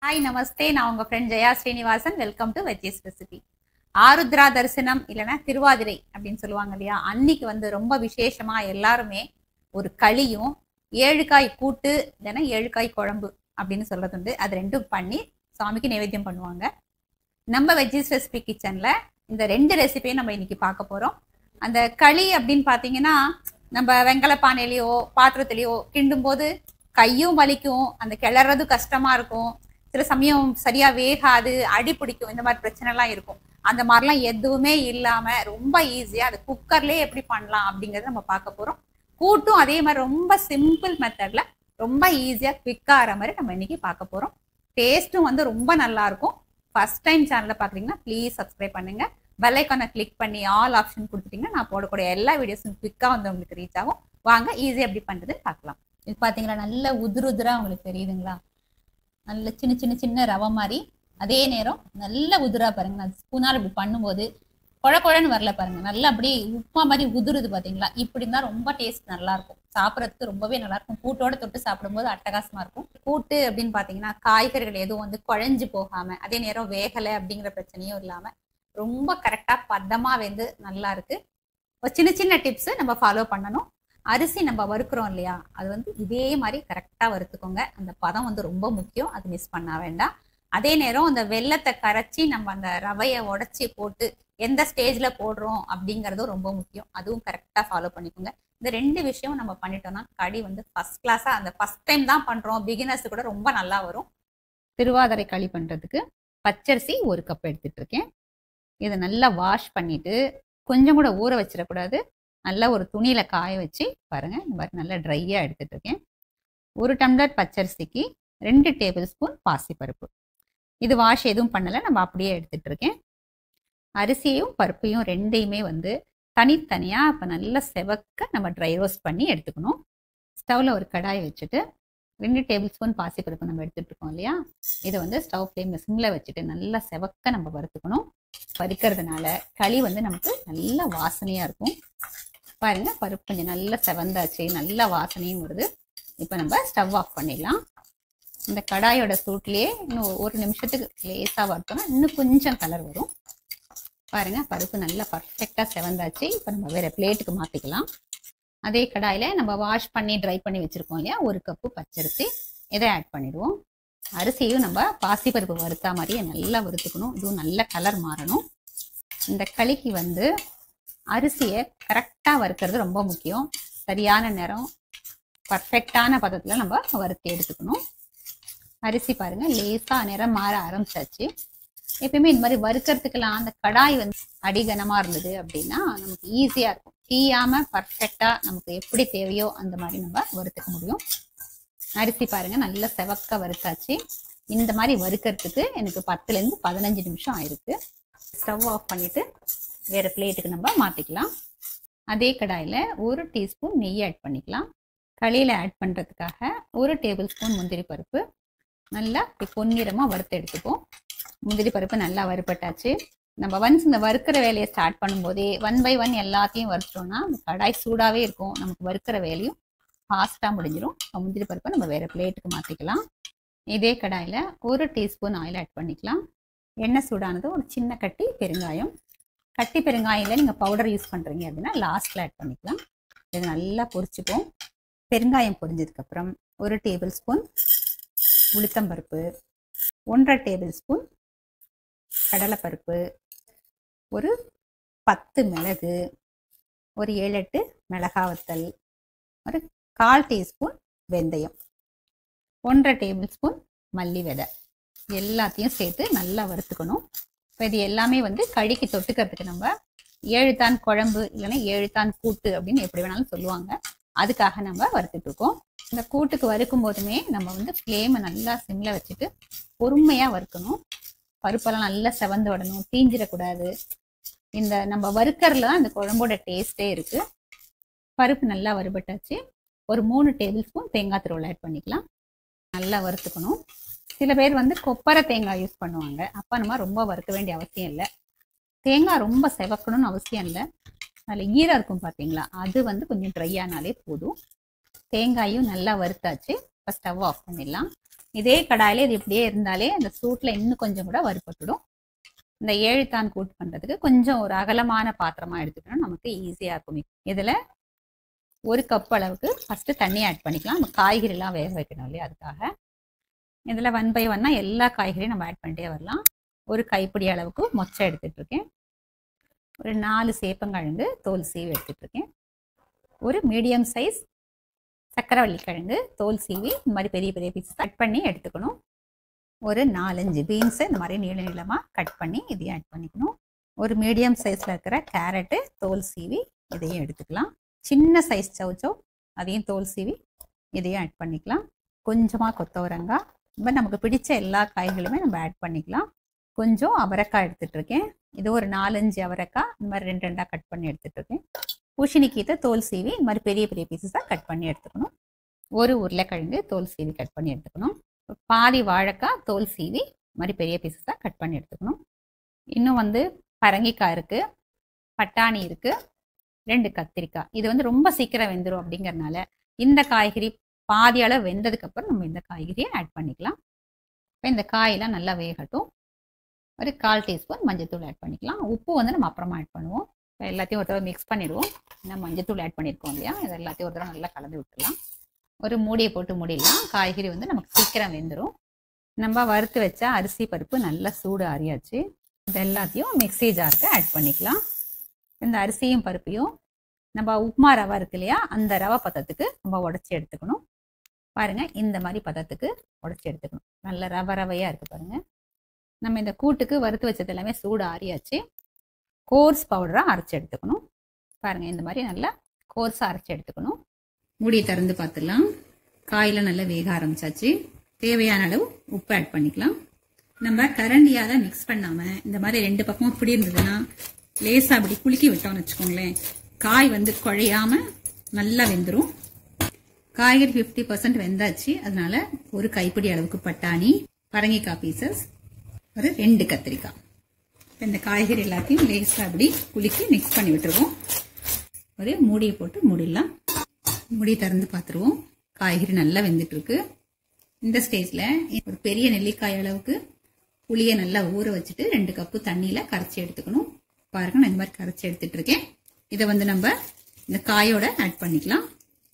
hi நமஸ்தே நான் உங்க friend Jaya Srinivasan welcome to veggies recipe Arudra Darisanam இல்லைன்னா திருவாதிரை அப்படின்னு சொல்லுவாங்க இல்லையா அன்னைக்கு வந்து ரொம்ப விசேஷமா எல்லாருமே ஒரு களியும் ஏழுக்காய் கூட்டு இல்லைன்னா ஏழுக்காய் குழம்பு அப்படின்னு சொல்றது உண்டு அது ரெண்டும் பண்ணி சாமிக்கு நைவேத்தியம் பண்ணுவாங்க நம்ம வெஜ்ஜீஸ் ரெசிபி கிச்சன்ல இந்த ரெண்டு ரெசிபியும் நம்ம இன்னைக்கு பார்க்க போறோம் அந்த களி அப்படின்னு பார்த்தீங்கன்னா நம்ம வெங்கல பானையிலையோ பாத்திரத்திலையோ கிண்டும் போது கையும் வலிக்கும் அந்த கிளறது கஷ்டமா இருக்கும் சில சமயம் சரியா வேகாது அடி பிடிக்கும் இந்த மாதிரி பிரச்சனை எல்லாம் இருக்கும் அந்த மாதிரிலாம் எதுவுமே இல்லாம ரொம்ப ஈஸியா அது குக்கர்லயே எப்படி பண்ணலாம் அப்படிங்கறத நம்ம பார்க்க போறோம் கூட்டும் அதே மாதிரி ரொம்ப சிம்பிள் மெத்தட்ல ரொம்ப ஈஸியா குவிக்கா ஆகிற மாதிரி நம்ம இன்னைக்கு பார்க்க போறோம் டேஸ்ட்டும் வந்து ரொம்ப நல்லா இருக்கும் ஃபர்ஸ்ட் டைம் சேனலை பாக்குறீங்கன்னா ப்ளீஸ் சப்ஸ்கிரைப் பண்ணுங்க பெல் ஐக்கானை கிளிக் பண்ணி ஆல் ஆப்ஷன் கொடுத்துட்டீங்கன்னா நான் போடக்கூடிய எல்லா வீடியோஸும் குவிக்கா வந்து உங்களுக்கு ரீச் ஆகும் வாங்க ஈஸியா எப்படி பண்றதுன்னு பார்க்கலாம் இது பாத்தீங்களா நல்ல உதிரு உதிரா உங்களுக்கு தெரியுதுங்களா நல்ல சின்ன சின்ன சின்ன ரவை மாதிரி அதே நேரம் நல்ல உதிரா பாருங்க நான் ஸ்பூனால் இப்படி பண்ணும்போது குழ குழன்னு வரல பாருங்க நல்லா அப்படியே உப்புமா மாதிரி உதிருது பாத்தீங்களா இப்படி இருந்தா ரொம்ப டேஸ்ட் நல்லா இருக்கும் சாப்பிட்றதுக்கு ரொம்பவே நல்லா இருக்கும் கூட்டோட தொட்டு சாப்பிடும்போது அட்டகாசமா இருக்கும் கூட்டு அப்படின்னு பாத்தீங்கன்னா காய்கறிகள் எதுவும் வந்து குழஞ்சு போகாம அதே நேரம் வேகலை அப்படிங்கிற பிரச்சனையும் இல்லாம ரொம்ப கரெக்டா பதமா வெந்து நல்லா இருக்கு ஒரு சின்ன சின்ன டிப்ஸ் நம்ம ஃபாலோ பண்ணணும் அரிசி நம்ம வறுக்கிறோம் இல்லையா அது வந்து இதே மாதிரி கரெக்டாக வறுத்துக்கோங்க அந்த பதம் வந்து ரொம்ப முக்கியம் அது மிஸ் பண்ண வேண்டாம் அதே நேரம் அந்த வெள்ளத்தை கரைச்சி நம்ம அந்த ரவையை உடச்சி போட்டு எந்த ஸ்டேஜில் போடுறோம் அப்படிங்கிறதும் ரொம்ப முக்கியம் அதுவும் கரெக்டாக ஃபாலோ பண்ணிக்கோங்க இந்த ரெண்டு விஷயம் நம்ம பண்ணிட்டோம்னா கடி வந்து ஃபர்ஸ்ட் கிளாஸாக அந்த ஃபர்ஸ்ட் டைம் தான் பண்ணுறோம் பிகினர்ஸ் கூட ரொம்ப நல்லா வரும் திருவாதிரை களி பண்ணுறதுக்கு பச்சரிசி ஒரு கப் எடுத்துட்டு இருக்கேன் இதை நல்லா வாஷ் பண்ணிட்டு கொஞ்சம் கூட ஊற வச்சிடக்கூடாது நல்லா ஒரு துணியில காய வச்சு பாருங்க இந்த மாதிரி நல்லா ட்ரையா எடுத்துட்டு இருக்கேன் ஒரு டம்ளர் பச்சரிசிக்கு ரெண்டு டேபிள் ஸ்பூன் பாசிப்பருப்பு இது வாஷ் எதுவும் பண்ணல நம்ம அப்படியே எடுத்துட்டு இருக்கேன் அரிசியும் பருப்பையும் ரெண்டையுமே வந்து தனித்தனியா இப்போ நல்லா செவக்க நம்ம ட்ரை ரோஸ்ட் பண்ணி எடுத்துக்கணும் ஸ்டவ்ல ஒரு கடாயை வச்சுட்டு ரெண்டு டேபிள் ஸ்பூன் பாசிப்பருப்பு நம்ம எடுத்துட்டு இருக்கோம் இல்லையா இதை வந்து ஸ்டவ் ஃப்ளேம்ல சிம்ல வச்சுட்டு நல்லா செவக்க நம்ம வறுத்துக்கணும் வறுக்கிறதுனால களி வந்து நமக்கு நல்ல வாசனையா இருக்கும் பாருங்க பருப்பு கொஞ்சம் நல்லா செவந்தாச்சு நல்ல வாசனையும் வருது இப்போ நம்ம ஸ்டவ் ஆஃப் பண்ணிடலாம் இந்த கடாயோட சூட்லேயே இன்னும் ஒரு நிமிஷத்துக்கு லேசாக வறுத்தோம்னா இன்னும் கொஞ்சம் கலர் வரும் பாருங்க பருப்பு நல்லா பர்ஃபெக்டாக செவந்தாச்சு இப்போ நம்ம வேற பிளேட்டுக்கு மாற்றிக்கலாம் அதே கடாயில் நம்ம வாஷ் பண்ணி ட்ரை பண்ணி வச்சுருக்கோம் இல்லையா ஒரு கப்பு பச்சரிசி இதை ஆட் பண்ணிடுவோம் அரிசியும் நம்ம பாசிப்பருப்பு வறுத்தா மாதிரியே நல்லா வறுத்துக்கணும் இதுவும் நல்ல கலர் மாறணும் இந்த களிக்கு வந்து அரிசியை கரெக்டாக வறுக்கிறது ரொம்ப முக்கியம் சரியான நேரம் பர்ஃபெக்டான பதத்தில் நம்ம வறுத்து எடுத்துக்கணும் அரிசி பாருங்க லேசாக நிறம் மாற ஆரம்பிச்சாச்சு எப்பயுமே இந்த மாதிரி வறுக்கிறதுக்கெல்லாம் அந்த கடாய் வந்து அடிகனமாக இருந்தது அப்படின்னா நமக்கு ஈஸியாக இருக்கும் தீயாம பர்ஃபெக்டாக நமக்கு எப்படி தேவையோ அந்த மாதிரி நம்ம வறுத்துக்க முடியும் அரிசி பாருங்க நல்லா செவக்க வறுத்தாச்சு இந்த மாதிரி வறுக்கிறதுக்கு எனக்கு பத்துலேருந்து பதினஞ்சு நிமிஷம் ஆயிருக்கு ஸ்டவ் ஆஃப் பண்ணிட்டு வேற பிளேட்டுக்கு நம்ம மாற்றிக்கலாம் அதே கடாயில் ஒரு டீஸ்பூன் நெய் ஆட் பண்ணிக்கலாம் களியில் ஆட் பண்ணுறதுக்காக ஒரு டேபிள் ஸ்பூன் முந்திரி பருப்பு நல்லா இப்படி பொன்னிறமாக வறுத்து எடுத்துப்போம் முந்திரி பருப்பு நல்லா வறுப்பட்டாச்சு நம்ம ஒன்ஸ் இந்த வறுக்கிற வேலையை ஸ்டார்ட் பண்ணும்போதே ஒன் பை ஒன் எல்லாத்தையும் வறுத்தோம்னா அந்த கடாய் சூடாகவே இருக்கும் நமக்கு வறுக்கிற வேலையும் ஃபாஸ்ட்டாக முடிஞ்சிடும் இப்போ முந்திரி பருப்பை நம்ம வேறு பிளேட்டுக்கு மாற்றிக்கலாம் இதே கடாயில் ஒரு டீஸ்பூன் ஆயில் ஆட் பண்ணிக்கலாம் எண்ணெய் சூடானது ஒரு சின்ன கட்டி பெருங்காயம் கட்டி பெருங்காயம் இல்லை நீங்கள் பவுடர் யூஸ் பண்ணுறீங்க அப்படின்னா லாஸ்ட்டில் ஆட் பண்ணிக்கலாம் இது நல்லா பொரிச்சுப்போம் பெருங்காயம் பொரிஞ்சதுக்கப்புறம் ஒரு டேபிள் ஸ்பூன் உளுத்தம்பருப்பு ஒன்றரை டேபிள் ஸ்பூன் கடலைப்பருப்பு ஒரு பத்து மிளகு ஒரு ஏழு எட்டு மிளகா வத்தல் ஒரு கால் டீஸ்பூன் வெந்தயம் ஒன்றரை டேபிள் ஸ்பூன் மல்லி விதை எல்லாத்தையும் சேர்த்து நல்லா வறுத்துக்கணும் இப்போ இது எல்லாமே வந்து கழிக்கு தொட்டுக்கிறதுக்கு நம்ம ஏழுத்தான் குழம்பு இல்லைன்னா ஏழுத்தான் கூட்டு அப்படின்னு எப்படி வேணாலும் சொல்லுவாங்க அதுக்காக நம்ம வறுத்துட்டு இருக்கோம் இந்த கூட்டுக்கு வறுக்கும் போதுமே நம்ம வந்து ஃப்ளேமை நல்லா சிம்ல வச்சுட்டு பொறுமையாக வறுக்கணும் பருப்பெல்லாம் நல்லா செவந்து விடணும் தீஞ்சிடக்கூடாது இந்த நம்ம வறுக்கறதுல தான் இந்த குழம்போட டேஸ்டே இருக்கு பருப்பு நல்லா வறுபட்டாச்சு ஒரு மூணு டேபிள் ஸ்பூன் தேங்காய் திருவள்ள ஆட் பண்ணிக்கலாம் நல்லா வறுத்துக்கணும் சில பேர் வந்து கொப்பரை தேங்காய் யூஸ் பண்ணுவாங்க அப்போ நம்ம ரொம்ப வறுக்க வேண்டிய அவசியம் இல்லை தேங்காய் ரொம்ப செவக்கணும்னு அவசியம் இல்லை அதில் ஈரம் இருக்கும் பார்த்தீங்களா அது வந்து கொஞ்சம் ட்ரை ஆனாலே போதும் தேங்காயும் நல்லா வறுத்தாச்சு இப்போ ஸ்டவ் ஆஃப் பண்ணிடலாம் இதே கடாயில இது இப்படியே இருந்தாலே அந்த சூட்ல இன்னும் கொஞ்சம் கூட வறுபட்டுடும் இந்த ஏழுத்தான் கூட்டு பண்றதுக்கு கொஞ்சம் ஒரு அகலமான பாத்திரமா எடுத்துக்கணும் நமக்கு ஈஸியா இருக்கும் இதுல ஒரு கப் அளவுக்கு ஃபர்ஸ்ட் தண்ணி ஆட் பண்ணிக்கலாம் நம்ம காய்கறி எல்லாம் வேக வைக்கணும் இல்லையா அதுக்காக இதுல ஒன் பை ஒன்னா எல்லா காய்கறியும் நம்ம ஆட் பண்ணிட்டே வரலாம் ஒரு கைப்பிடி அளவுக்கு மொச்சை எடுத்துட்டு இருக்கேன் ஒரு நாலு சேப்பங்கிழங்கு தோல் சீவி எடுத்துட்டு இருக்கேன் ஒரு மீடியம் சைஸ் சக்கரவள்ளி கிழங்கு தோல் சீவி இந்த மாதிரி பெரிய பெரிய பீஸ் கட் பண்ணி எடுத்துக்கணும் ஒரு நாலஞ்சு பீன்ஸை இந்த மாதிரி நீள நீளமாக கட் பண்ணி இதையும் ஆட் பண்ணிக்கணும் ஒரு மீடியம் சைஸில் இருக்கிற கேரட்டு தோல் சீவி இதையும் எடுத்துக்கலாம் சின்ன சைஸ் சவுச்சோ அதையும் தோல் சீவி இதையும் ஆட் பண்ணிக்கலாம் கொஞ்சமாக கொத்தவரங்காய் இந்த மாதிரி நமக்கு பிடிச்ச எல்லா காய்களுமே நம்ம ஆட் பண்ணிக்கலாம் கொஞ்சம் அவரைக்காய் எடுத்துட்டு இருக்கேன் இது ஒரு நாலஞ்சு அவரைக்காய் இந்த மாதிரி ரெண்டு ரெண்டாக கட் பண்ணி எடுத்துட்டு இருக்கேன் பூசணிக்கீத்தை தோல் சீவி இந்த மாதிரி பெரிய பெரிய பீசஸாக கட் பண்ணி எடுத்துக்கணும் ஒரு உருளைக்கிழங்கு தோல் சீவி கட் பண்ணி எடுத்துக்கணும் பாதி வாழைக்காய் தோல் சீவி இந்த மாதிரி பெரிய பீசஸாக கட் பண்ணி எடுத்துக்கணும் இன்னும் வந்து பரங்கிக்காய் இருக்குது பட்டாணி இருக்குது ரெண்டு கத்திரிக்காய் இது வந்து ரொம்ப சீக்கிரம் வெந்துடும் அப்படிங்கறனால இந்த காய்கறி பாதி அளவு வெந்ததுக்கப்புறம் நம்ம இந்த காய்கறியை ஆட் பண்ணிக்கலாம் இப்போ இந்த காயெல்லாம் நல்லா வேகட்டும் ஒரு கால் டீஸ்பூன் மஞ்சத்தூள் ஆட் பண்ணிக்கலாம் உப்பு வந்து நம்ம அப்புறமா ஆட் பண்ணுவோம் இப்போ எல்லாத்தையும் ஒரு தடவை மிக்ஸ் பண்ணிடுவோம் ஏன்னா மஞ்சத்தூள் ஆட் பண்ணியிருக்கோம் இல்லையா இது எல்லாத்தையும் ஒரு தடவை நல்லா கலந்து விட்டுடலாம் ஒரு மூடியை போட்டு மூடிடலாம் காய்கறி வந்து நமக்கு சீக்கிரம் வெந்துடும் நம்ம வறுத்து வச்ச அரிசி பருப்பு நல்லா சூடு ஆறியாச்சு இது எல்லாத்தையும் மிக்ஸி ஜாருக்கு ஆட் பண்ணிக்கலாம் இந்த அரிசியும் பருப்பையும் நம்ம உப்புமா ரவை இருக்கு இல்லையா அந்த ரவை பதத்துக்கு நம்ம உடச்சி எடுத்துக்கணும் பாருங்க இந்த மாதிரி பதத்துக்கு உடச்சி எடுத்துக்கணும் நல்ல ரவை ரவையா இருக்கு பாருங்க நம்ம இந்த கூட்டுக்கு வறுத்து வச்சது எல்லாமே சூடு ஆறியாச்சு கோர்ஸ் பவுடராக அரைச்சி எடுத்துக்கணும் பாருங்க இந்த மாதிரி நல்லா கோர்ஸாக அரைச்சி எடுத்துக்கணும் மூடி திறந்து பார்த்துடலாம் காயெல்லாம் நல்லா வேக ஆரம்பிச்சாச்சு தேவையான அளவு உப்பு ஆட் பண்ணிக்கலாம் நம்ம கரண்டியால மிக்ஸ் பண்ணாம இந்த மாதிரி ரெண்டு பக்கமும் இப்படி இருந்ததுன்னா லேசா அப்படி குலுக்கி விட்டோம்னு வச்சுக்கோங்களேன் காய் வந்து குழையாம நல்லா வெந்துடும் காய்கறி ஃபிஃப்டி பர்சன்ட் வெந்தாச்சு அதனால ஒரு கைப்பிடி அளவுக்கு பட்டாணி பரங்கிக்காய் பீசஸ் ஒரு ரெண்டு கத்திரிக்காய் இப்ப இந்த காய்கறி எல்லாத்தையும் லேசா அப்படி குலுக்கி மிக்ஸ் பண்ணி விட்டுருவோம் ஒரு மூடியை போட்டு மூடிடலாம் மூடி திறந்து பார்த்துருவோம் காய்கறி நல்லா வெந்துட்டு இருக்கு இந்த ஸ்டேஜ்ல ஒரு பெரிய நெல்லிக்காய் அளவுக்கு புளியை நல்லா ஊற வச்சுட்டு ரெண்டு கப்பு தண்ணியில கரைச்சி எடுத்துக்கணும் பாருங்க நான் இந்த மாதிரி கரைச்சி எடுத்துட்டு இருக்கேன் இதை வந்து நம்ம இந்த காயோட ஆட் பண்ணிக்கலாம்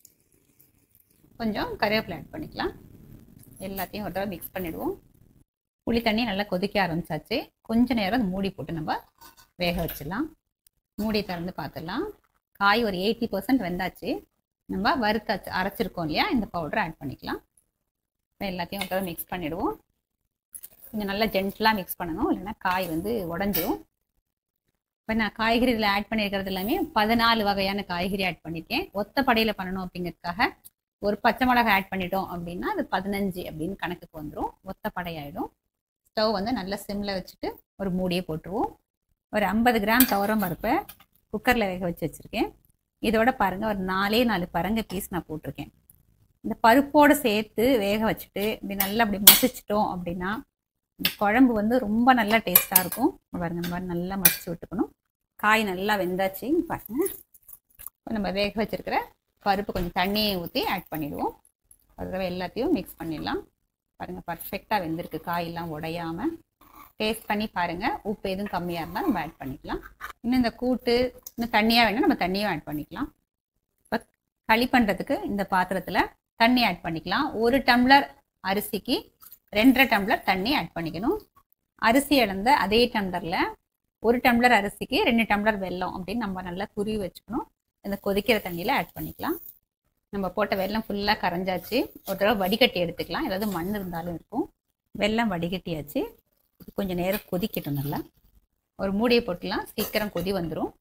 கொஞ்சம் கருவேப்பிலை ஆட் பண்ணிக்கலாம் எல்லாத்தையும் ஒரு தடவை மிக்ஸ் பண்ணிடுவோம் புளி தண்ணி நல்லா கொதிக்க ஆரம்பிச்சாச்சு கொஞ்ச நேரம் மூடி போட்டு நம்ம வேக வச்சிடலாம் மூடி திறந்து பார்த்துடலாம் காய் ஒரு எயிட்டி பர்சன்ட் வெந்தாச்சு நம்ம வறுத்து அரைச்சிருக்கோம் இல்லையா இந்த பவுடரை ஆட் பண்ணிக்கலாம் இப்போ எல்லாத்தையும் ஒரு தடவை மிக்ஸ் பண்ணிடுவோம் கொஞ்சம் நல்லா ஜென்டலாக மிக்ஸ் பண்ணணும் இல்லைன்னா காய் வந்து உடஞ்சிரும் இப்போ நான் காய்கறி இதில் ஆட் பண்ணியிருக்கிறது எல்லாமே பதினாலு வகையான காய்கறி ஆட் பண்ணியிருக்கேன் ஒத்த படையில் பண்ணணும் அப்படிங்கிறதுக்காக ஒரு பச்சை மிளகாய் ஆட் பண்ணிட்டோம் அப்படின்னா அது பதினஞ்சு அப்படின்னு கணக்குக்கு வந்துடும் ஒத்த படையாயிடும் ஸ்டவ் வந்து நல்லா சிம்மில் வச்சுட்டு ஒரு மூடியை போட்டுருவோம் ஒரு ஐம்பது கிராம் துவரம் பருப்பை குக்கரில் வேக வச்சு வச்சுருக்கேன் இதோட பாருங்கள் ஒரு நாலே நாலு பரங்க பீஸ் நான் போட்டிருக்கேன் இந்த பருப்போடு சேர்த்து வேக வச்சுட்டு இப்படி நல்லா அப்படி மசிச்சிட்டோம் அப்படின்னா இந்த குழம்பு வந்து ரொம்ப நல்லா டேஸ்ட்டாக இருக்கும் பாருங்க இந்த மாதிரி நல்லா மசிச்சு விட்டுக்கணும் காய் நல்லா வெந்தாச்சு பாருங்க இப்போ நம்ம வேக வச்சிருக்கிற பருப்பு கொஞ்சம் தண்ணியை ஊற்றி ஆட் பண்ணிடுவோம் ஒரு தடவை எல்லாத்தையும் மிக்ஸ் பண்ணிடலாம் பாருங்கள் பர்ஃபெக்டாக வெந்திருக்கு காயெல்லாம் உடையாம டேஸ்ட் பண்ணி பாருங்கள் உப்பு எதுவும் கம்மியாக இருந்தால் நம்ம ஆட் பண்ணிக்கலாம் இன்னும் இந்த கூட்டு இன்னும் தண்ணியாக வேணால் நம்ம தண்ணியும் ஆட் பண்ணிக்கலாம் இப்போ களி பண்ணுறதுக்கு இந்த பாத்திரத்தில் தண்ணி ஆட் பண்ணிக்கலாம் ஒரு டம்ளர் அரிசிக்கு ரெண்டரை டம்ளர் தண்ணி ஆட் பண்ணிக்கணும் அரிசி இழந்த அதே டம்ளரில் ஒரு டம்ளர் அரிசிக்கு ரெண்டு டம்ளர் வெல்லம் அப்படின்னு நம்ம நல்லா துருவி வச்சுக்கணும் இந்த கொதிக்கிற தண்ணியில் ஆட் பண்ணிக்கலாம் நம்ம போட்ட வெல்லம் ஃபுல்லாக கரைஞ்சாச்சு ஒரு தடவை வடிகட்டி எடுத்துக்கலாம் ஏதாவது மண் இருந்தாலும் இருக்கும் வெல்லம் வடிகட்டியாச்சு இது கொஞ்சம் நேரம் கொதிக்கட்டும் நல்லா ஒரு மூடியை போட்டுலாம் சீக்கிரம் கொதி வந்துடும்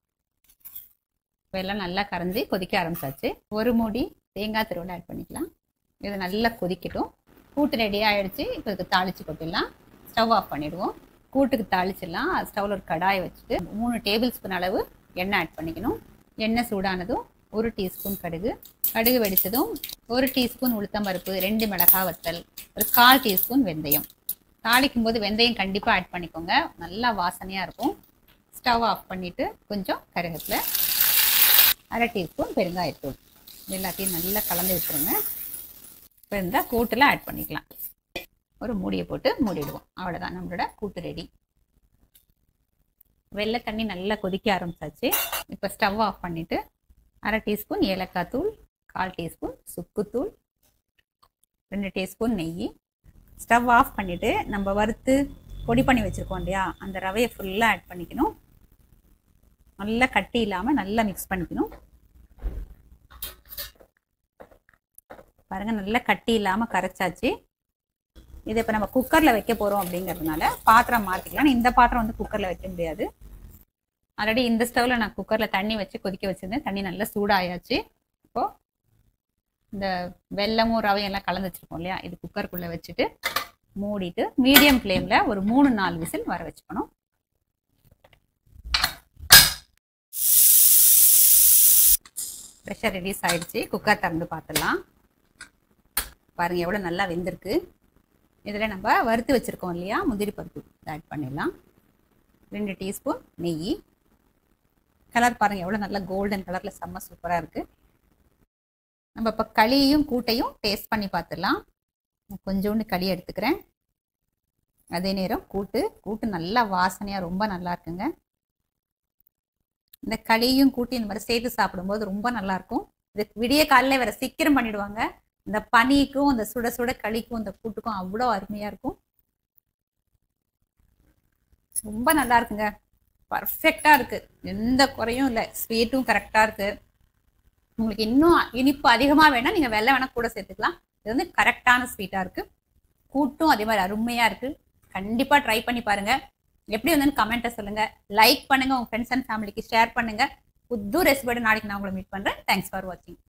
வெல்லம் நல்லா கரைஞ்சி கொதிக்க ஆரம்பிச்சாச்சு ஒரு மூடி தேங்காய் திருவிழா ஆட் பண்ணிக்கலாம் இது நல்லா கொதிக்கட்டும் கூட்டு ரெடி ஆயிடுச்சு இப்போ இதுக்கு தாளிச்சு கொட்டிடலாம் ஸ்டவ் ஆஃப் பண்ணிடுவோம் கூட்டுக்கு தாளிச்சிடலாம் ஸ்டவ்வில் ஒரு கடாயை வச்சுட்டு மூணு டேபிள் ஸ்பூன் அளவு எண்ணெய் ஆட் பண்ணிக்கணும் எண்ணெய் சூடானதும் ஒரு டீஸ்பூன் கடுகு கடுகு வெடித்ததும் ஒரு டீஸ்பூன் உளுத்தம்பருப்பு ரெண்டு மிளகாய் வத்தல் ஒரு கால் டீஸ்பூன் வெந்தயம் தாளிக்கும் போது வெந்தயம் கண்டிப்பாக ஆட் பண்ணிக்கோங்க நல்லா வாசனையாக இருக்கும் ஸ்டவ் ஆஃப் பண்ணிவிட்டு கொஞ்சம் கருகத்தில் அரை டீஸ்பூன் பெருங்காயத்தூள் எல்லாத்தையும் நல்லா கலந்து விட்டுருங்க இப்போ இருந்தால் கூட்டில் ஆட் பண்ணிக்கலாம் ஒரு மூடியை போட்டு மூடிடுவோம் அவ்வளோதான் நம்மளோட கூட்டு ரெடி வெள்ளை தண்ணி நல்லா கொதிக்க ஆரம்பிச்சாச்சு இப்போ ஸ்டவ் ஆஃப் பண்ணிவிட்டு அரை டீஸ்பூன் ஏலக்காய் தூள் கால் டீஸ்பூன் சுக்குத்தூள் ரெண்டு டீஸ்பூன் நெய் ஸ்டவ் ஆஃப் பண்ணிவிட்டு நம்ம வறுத்து பொடி பண்ணி வச்சுருக்கோம் இல்லையா அந்த ரவையை ஃபுல்லாக ஆட் பண்ணிக்கணும் நல்லா கட்டி இல்லாமல் நல்லா மிக்ஸ் பண்ணிக்கணும் பாருங்கள் நல்லா கட்டி இல்லாமல் கரைச்சாச்சு இதை இப்போ நம்ம குக்கரில் வைக்க போகிறோம் அப்படிங்கிறதுனால பாத்திரம் மாற்றிக்கலாம் இந்த பாத்திரம் வந்து குக்கரில் வைக்க முடியாது ஆல்ரெடி இந்த ஸ்டவ்வில் நான் குக்கரில் தண்ணி வச்சு கொதிக்க வச்சுருந்தேன் தண்ணி நல்லா சூடாயாச்சு இப்போது இந்த வெல்லமும் ரவையும் எல்லாம் கலந்து வச்சுருக்கோம் இல்லையா இது குக்கருக்குள்ளே வச்சுட்டு மூடிட்டு மீடியம் ஃப்ளேமில் ஒரு மூணு நாலு விசில் வர வச்சுக்கணும் ப்ரெஷர் ரிலீஸ் ஆயிடுச்சு குக்கர் திறந்து பார்த்துடலாம் பாருங்கள் எவ்வளோ நல்லா வெந்திருக்கு இதில் நம்ம வறுத்து வச்சுருக்கோம் இல்லையா முந்திரி பருப்பு ஆட் பண்ணிடலாம் ரெண்டு டீஸ்பூன் நெய் கலர் பாருங்கள் எவ்வளோ நல்லா கோல்டன் கலரில் செம்ம சூப்பராக இருக்குது நம்ம இப்போ களியையும் கூட்டையும் டேஸ்ட் பண்ணி பார்த்துடலாம் கொஞ்சோண்டு களி எடுத்துக்கிறேன் அதே நேரம் கூட்டு கூட்டு நல்லா வாசனையாக ரொம்ப நல்லா இருக்குங்க இந்த களியும் கூட்டி இந்த மாதிரி சேர்த்து சாப்பிடும்போது ரொம்ப நல்லா இருக்கும் இது விடிய காலையில் வேற சீக்கிரம் பண்ணிடுவாங்க இந்த பனிக்கும் இந்த சுட சுட களிக்கும் இந்த கூட்டுக்கும் அவ்வளோ அருமையாக இருக்கும் ரொம்ப நல்லா இருக்குங்க பர்ஃபெக்டாக இருக்குது எந்த குறையும் இல்லை ஸ்வீட்டும் கரெக்டாக இருக்குது உங்களுக்கு இன்னும் இனிப்பு அதிகமாக வேணால் நீங்கள் வெள்ளை வேணால் கூட சேர்த்துக்கலாம் இது வந்து கரெக்டான ஸ்வீட்டாக இருக்குது கூட்டும் அதே மாதிரி அருமையாக இருக்குது கண்டிப்பாக ட்ரை பண்ணி பாருங்கள் எப்படி வந்து கமெண்ட்டை சொல்லுங்கள் லைக் பண்ணுங்கள் உங்கள் ஃப்ரெண்ட்ஸ் அண்ட் ஃபேமிலிக்கு ஷேர் பண்ணுங்கள் புது ரெசிபியோட நாளைக்கு நான் உங்களை மீட் பண்ணுறேன் தேங்க்ஸ் ஃபார் வாட்சிங்